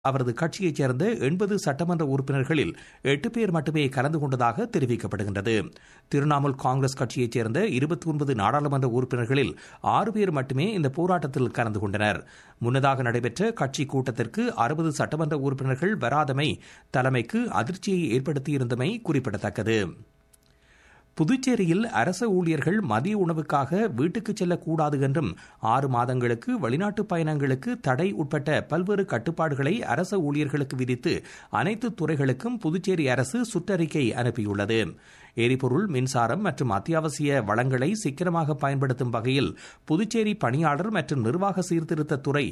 அவரது கட்சியைச் சேர்ந்த எண்பது சட்டமன்ற உறுப்பினர்களில் எட்டு பேர் மட்டுமே கலந்து கொண்டதாக தெரிவிக்கப்படுகின்றது திரிணாமுல் காங்கிரஸ் கட்சியைச் சேர்ந்த இருபத்தி ஒன்பது நாடாளுமன்ற உறுப்பினர்களில் ஆறு பேர் மட்டுமே இந்த போராட்டத்தில் கலந்து கொண்டனர் முன்னதாக நடைபெற்ற கட்சி கூட்டத்திற்கு அறுபது சட்டமன்ற உறுப்பினர்கள் வராதமை தலைமைக்கு அதிர்ச்சியை ஏற்படுத்தியிருந்தமை குறிப்பிடத்தக்கது புதுச்சேரியில் அரச ஊழியர்கள் மதிய உணவுக்காக வீட்டுக்கு செல்லக்கூடாது என்றும் ஆறு மாதங்களுக்கு வெளிநாட்டு பயணங்களுக்கு தடை உட்பட்ட பல்வேறு கட்டுப்பாடுகளை அரச ஊழியர்களுக்கு விதித்து அனைத்து துறைகளுக்கும் புதுச்சேரி அரசு சுற்றறிக்கை அனுப்பியுள்ளது எரிபொருள் மின்சாரம் மற்றும் அத்தியாவசிய வளங்களை சிக்கனமாக பயன்படுத்தும் வகையில் புதுச்சேரி பணியாளர் மற்றும் நிர்வாக சீர்திருத்த துறை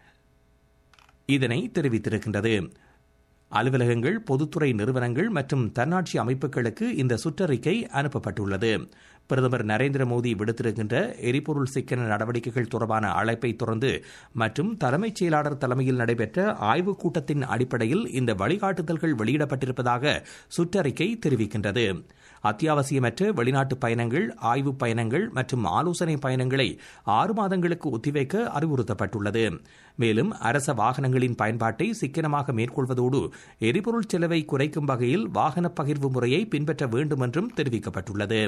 இதனை தெரிவித்திருக்கின்றது அலுவலகங்கள் பொதுத்துறை நிறுவனங்கள் மற்றும் தன்னாட்சி அமைப்புகளுக்கு இந்த சுற்றறிக்கை அனுப்பப்பட்டுள்ளது பிரதமர் நரேந்திர மோடி விடுத்திருக்கின்ற எரிபொருள் சிக்கன நடவடிக்கைகள் தொடர்பான அழைப்பை தொடர்ந்து மற்றும் தலைமைச் செயலாளர் தலைமையில் நடைபெற்ற ஆய்வுக் கூட்டத்தின் அடிப்படையில் இந்த வழிகாட்டுதல்கள் வெளியிடப்பட்டிருப்பதாக சுற்றறிக்கை தெரிவிக்கின்றது அத்தியாவசியமற்ற வெளிநாட்டு பயணங்கள் ஆய்வுப் பயணங்கள் மற்றும் ஆலோசனை பயணங்களை ஆறு மாதங்களுக்கு ஒத்திவைக்க அறிவுறுத்தப்பட்டுள்ளது மேலும் அரச வாகனங்களின் பயன்பாட்டை சிக்கனமாக மேற்கொள்வதோடு எரிபொருள் செலவை குறைக்கும் வகையில் வாகன பகிர்வு முறையை பின்பற்ற வேண்டும் என்றும் தெரிவிக்கப்பட்டுள்ளது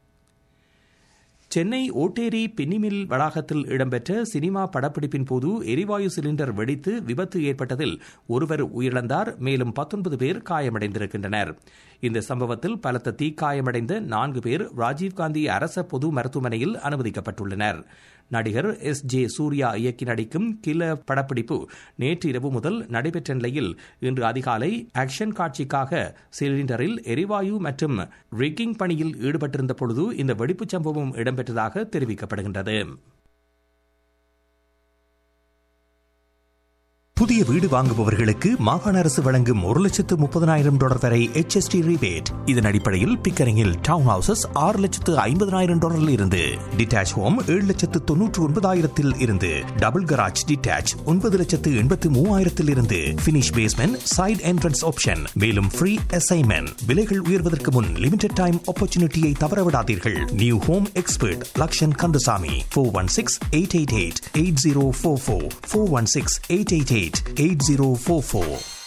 சென்னை ஓட்டேரி பின்னிமில் வளாகத்தில் இடம்பெற்ற சினிமா படப்பிடிப்பின் போது எரிவாயு சிலிண்டர் வெடித்து விபத்து ஏற்பட்டதில் ஒருவர் உயிரிழந்தார் மேலும் பத்தொன்பது பேர் காயமடைந்திருக்கின்றனர் இந்த சம்பவத்தில் பலத்த தீக்காயமடைந்த நான்கு பேர் ராஜீவ்காந்தி அரச பொது மருத்துவமனையில் அனுமதிக்கப்பட்டுள்ளனர் நடிகர் எஸ் ஜே சூர்யா இயக்கி நடிக்கும் கில படப்பிடிப்பு நேற்று இரவு முதல் நடைபெற்ற நிலையில் இன்று அதிகாலை ஆக்ஷன் காட்சிக்காக சிலிண்டரில் எரிவாயு மற்றும் ரிக்கிங் பணியில் ஈடுபட்டிருந்த பொழுது இந்த வெடிப்புச் சம்பவம் இடம்பெற்றதாக தெரிவிக்கப்படுகின்றது புதிய வீடு வாங்குபவர்களுக்கு மாகாண அரசு வழங்கும் ஒரு லட்சத்து முப்பதனாயிரம் டாலர் வரை HST ரிபேட் இதன் அடிப்படையில் பிக்கரிங்கில் டவுன் ஹவுசஸ் ஆறு லட்சத்து ஐம்பதனாயிரம் டாலரில் இருந்து டிட்டாச் ஹோம் ஏழு லட்சத்து தொன்னூற்று ஒன்பதாயிரத்தில் இருந்து டபுள் கராஜ் டிட்டாச் ஒன்பது லட்சத்து எண்பத்து மூவாயிரத்தில் இருந்து finish basement side entrance option மேலும் ஃப்ரீ அசைன்மெண்ட் விலைகள் உயர்வதற்கு முன் லிமிடெட் டைம் ஆப்பர்ச்சுனிட்டியை தவறவிடாதீர்கள் new home expert Lakshan Kandasamy four one six eight eight eight eight zero four four four one six eight eight eight eight zero four four